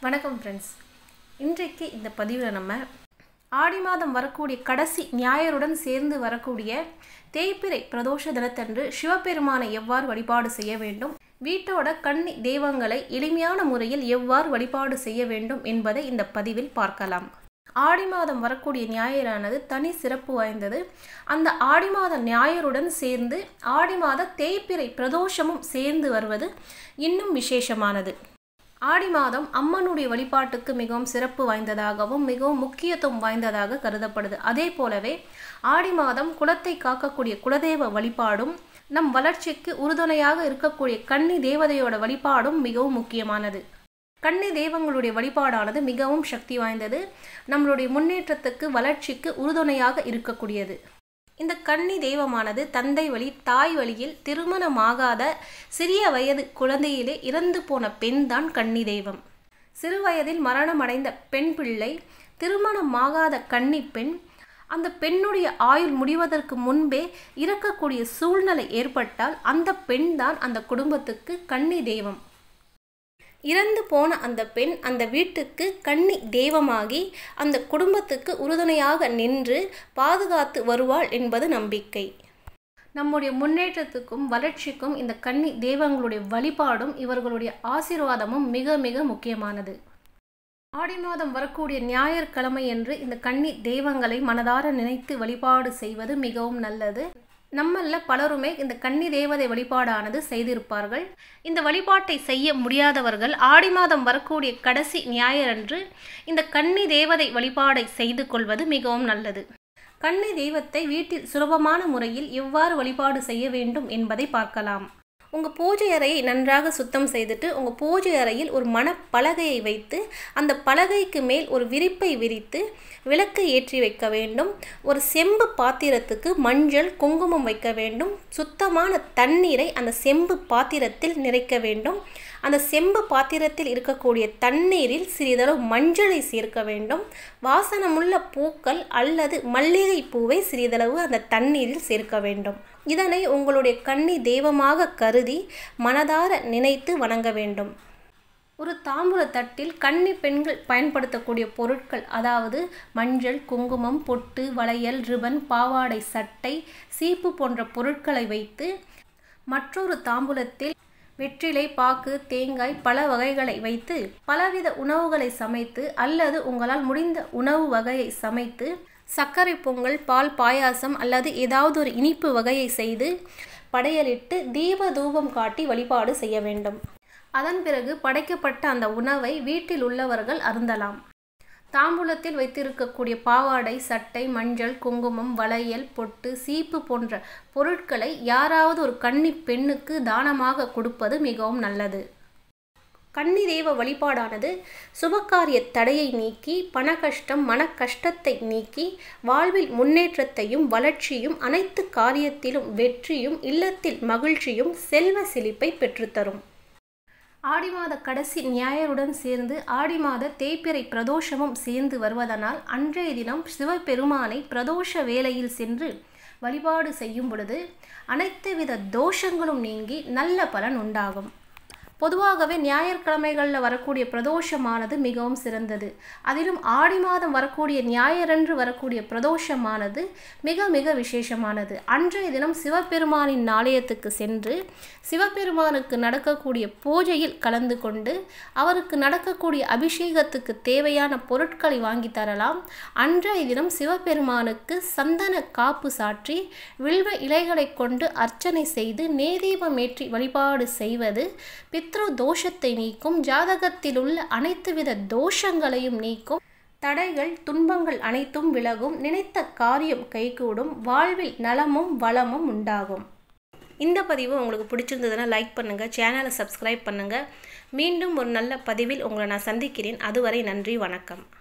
வணக்கம் ஃப்ரெண்ட்ஸ் இன்றைக்கு இந்த பதிவில் நம்ம ஆடி மாதம் வரக்கூடிய கடைசி ஞாயிறுடன் சேர்ந்து வரக்கூடிய தேய்பிறை பிரதோஷ தினத்தன்று சிவபெருமானை எவ்வாறு வழிபாடு செய்ய வேண்டும் வீட்டோட கன்னி தெய்வங்களை எளிமையான முறையில் எவ்வாறு வழிபாடு செய்ய வேண்டும் என்பதை இந்த பதிவில் பார்க்கலாம் ஆடி மாதம் வரக்கூடிய ஞாயிறானது தனி சிறப்பு வாய்ந்தது அந்த ஆடி மாத ஞாயிறுடன் சேர்ந்து ஆடி மாத தேய்பிறை பிரதோஷமும் சேர்ந்து வருவது இன்னும் விசேஷமானது ஆடி மாதம் அம்மனுடைய வழிபாட்டுக்கு மிகவும் சிறப்பு வாய்ந்ததாகவும் மிகவும் முக்கியத்துவம் வாய்ந்ததாக கருதப்படுது அதே போலவே ஆடி மாதம் குலத்தை காக்கக்கூடிய குலதெய்வ வழிபாடும் நம் வளர்ச்சிக்கு உறுதுணையாக இருக்கக்கூடிய கன்னி தேவதையோட வழிபாடும் மிகவும் முக்கியமானது கன்னி தெய்வங்களுடைய வழிபாடானது மிகவும் சக்தி வாய்ந்தது நம்மளுடைய முன்னேற்றத்துக்கு வளர்ச்சிக்கு உறுதுணையாக இருக்கக்கூடியது இந்த கன்னி தெய்வமானது தந்தை வழி தாய் வழியில் திருமணமாகாத சிறிய வயது குழந்தையிலே இறந்து போன பெண் தான் கன்னி தெய்வம் சிறு வயதில் மரணமடைந்த பெண் பிள்ளை திருமணமாகாத கன்னி பெண் அந்த பெண்ணுடைய ஆயுள் முடிவதற்கு முன்பே இறக்கக்கூடிய சூழ்நிலை ஏற்பட்டால் அந்த பெண் தான் அந்த குடும்பத்துக்கு கன்னி தெய்வம் இறந்து போன அந்த பெண் அந்த வீட்டுக்கு கன்னி தெய்வமாகி அந்த குடும்பத்துக்கு உறுதுணையாக நின்று பாதுகாத்து வருவாள் என்பது நம்பிக்கை நம்முடைய முன்னேற்றத்துக்கும் வளர்ச்சிக்கும் இந்த கன்னி தெய்வங்களுடைய வழிபாடும் இவர்களுடைய ஆசீர்வாதமும் மிக மிக முக்கியமானது ஆடி மாதம் வரக்கூடிய ஞாயிற்றுக்கிழமை என்று இந்த கன்னி தெய்வங்களை மனதார நினைத்து வழிபாடு செய்வது மிகவும் நல்லது நம்மள பலருமே இந்த கன்னி தேவதை வழிபாடானது செய்திருப்பார்கள் இந்த வழிபாட்டை செய்ய முடியாதவர்கள் ஆடி மாதம் வரக்கூடிய கடைசி ஞாயிறன்று இந்த கன்னி தேவதை வழிபாடை செய்து கொள்வது மிகவும் நல்லது கன்னி தெய்வத்தை வீட்டில் சுலபமான முறையில் எவ்வாறு வழிபாடு செய்ய வேண்டும் என்பதை பார்க்கலாம் உங்கள் பூஜை அறையை நன்றாக சுத்தம் செய்துட்டு உங்கள் பூஜை அறையில் ஒரு மணப்பலகையை வைத்து அந்த பலகைக்கு மேல் ஒரு விரிப்பை விரித்து விளக்கை ஏற்றி வைக்க வேண்டும் ஒரு செம்பு பாத்திரத்துக்கு மஞ்சள் குங்குமம் வைக்க வேண்டும் சுத்தமான தண்ணீரை அந்த செம்பு பாத்திரத்தில் நிறைக்க வேண்டும் அந்த செம்பு பாத்திரத்தில் இருக்கக்கூடிய தண்ணீரில் சிறிதளவு மஞ்சளை சேர்க்க வேண்டும் வாசனமுள்ள பூக்கள் அல்லது மல்லிகை பூவை சிறிதளவு அந்த தண்ணீரில் சேர்க்க வேண்டும் இதனை உங்களுடைய கன்னி தெய்வமாக கருதி மனதார நினைத்து வணங்க வேண்டும் ஒரு தாம்பூல தட்டில் கன்னி பெண்கள் பயன்படுத்தக்கூடிய பொருட்கள் அதாவது மஞ்சள் குங்குமம் பொட்டு வளையல் ரிபன் பாவாடை சட்டை சீப்பு போன்ற பொருட்களை வைத்து மற்றொரு தாம்பூலத்தில் வெற்றிலை பாக்கு தேங்காய் பல வகைகளை வைத்து பலவித உணவுகளை சமைத்து அல்லது உங்களால் முடிந்த உணவு வகையை சமைத்து சர்க்கரை பொங்கல் பால் பாயாசம் அல்லது ஏதாவது ஒரு இனிப்பு வகையை செய்து படையலிட்டு தீப தூபம் காட்டி வழிபாடு செய்ய வேண்டும் அதன் பிறகு படைக்கப்பட்ட அந்த உணவை வீட்டில் உள்ளவர்கள் அருந்தலாம் தாம்பூலத்தில் வைத்திருக்கக்கூடிய பாவாடை சட்டை மஞ்சள் குங்குமம் வளையல் பொட்டு சீப்பு போன்ற பொருட்களை யாராவது ஒரு கன்னி பெண்ணுக்கு தானமாக கொடுப்பது மிகவும் நல்லது கன்னி தெய்வ வழிபாடானது சுபகாரிய தடையை நீக்கி பண கஷ்டம் மன கஷ்டத்தை நீக்கி வாழ்வில் முன்னேற்றத்தையும் வளர்ச்சியும் அனைத்து காரியத்திலும் வெற்றியும் இல்லத்தில் மகிழ்ச்சியும் செல்வ செழிப்பை பெற்றுத்தரும் ஆடி மாத கடைசி ஞாயிறுடன் சேர்ந்து ஆடி மாத தேய்பிறை பிரதோஷமும் சேர்ந்து வருவதனால் அன்றைய தினம் சிவபெருமானை பிரதோஷ வேளையில் சென்று வழிபாடு செய்யும் பொழுது அனைத்து வித தோஷங்களும் நீங்கி நல்ல பலன் உண்டாகும் பொதுவாகவே ஞாயிற்றுக்கிழமைகளில் வரக்கூடிய பிரதோஷமானது மிகவும் சிறந்தது அதிலும் ஆடி மாதம் வரக்கூடிய ஞாயிறன்று வரக்கூடிய பிரதோஷமானது மிக மிக விசேஷமானது அன்றைய தினம் சிவபெருமானின் ஆலயத்துக்கு சென்று சிவபெருமானுக்கு நடக்கக்கூடிய பூஜையில் கலந்து கொண்டு அவருக்கு நடக்கக்கூடிய அபிஷேகத்துக்கு தேவையான பொருட்களை வாங்கி தரலாம் அன்றைய தினம் சிவபெருமானுக்கு சந்தன காப்பு சாற்றி வில்வ இலைகளை கொண்டு அர்ச்சனை செய்து நேதீபம் ஏற்றி வழிபாடு செய்வது பித்ரு தோஷத்தை நீக்கும் ஜாதகத்தில் உள்ள அனைத்து வித தோஷங்களையும் நீக்கும் தடைகள் துன்பங்கள் அனைத்தும் விலகும் நினைத்த காரியம் கைகூடும் வாழ்வில் நலமும் வளமும் உண்டாகும் இந்த பதிவு உங்களுக்கு பிடிச்சிருந்ததுன்னா லைக் பண்ணுங்கள் சேனலை சப்ஸ்கிரைப் பண்ணுங்கள் மீண்டும் ஒரு நல்ல பதிவில் உங்களை நான் சந்திக்கிறேன் அதுவரை நன்றி வணக்கம்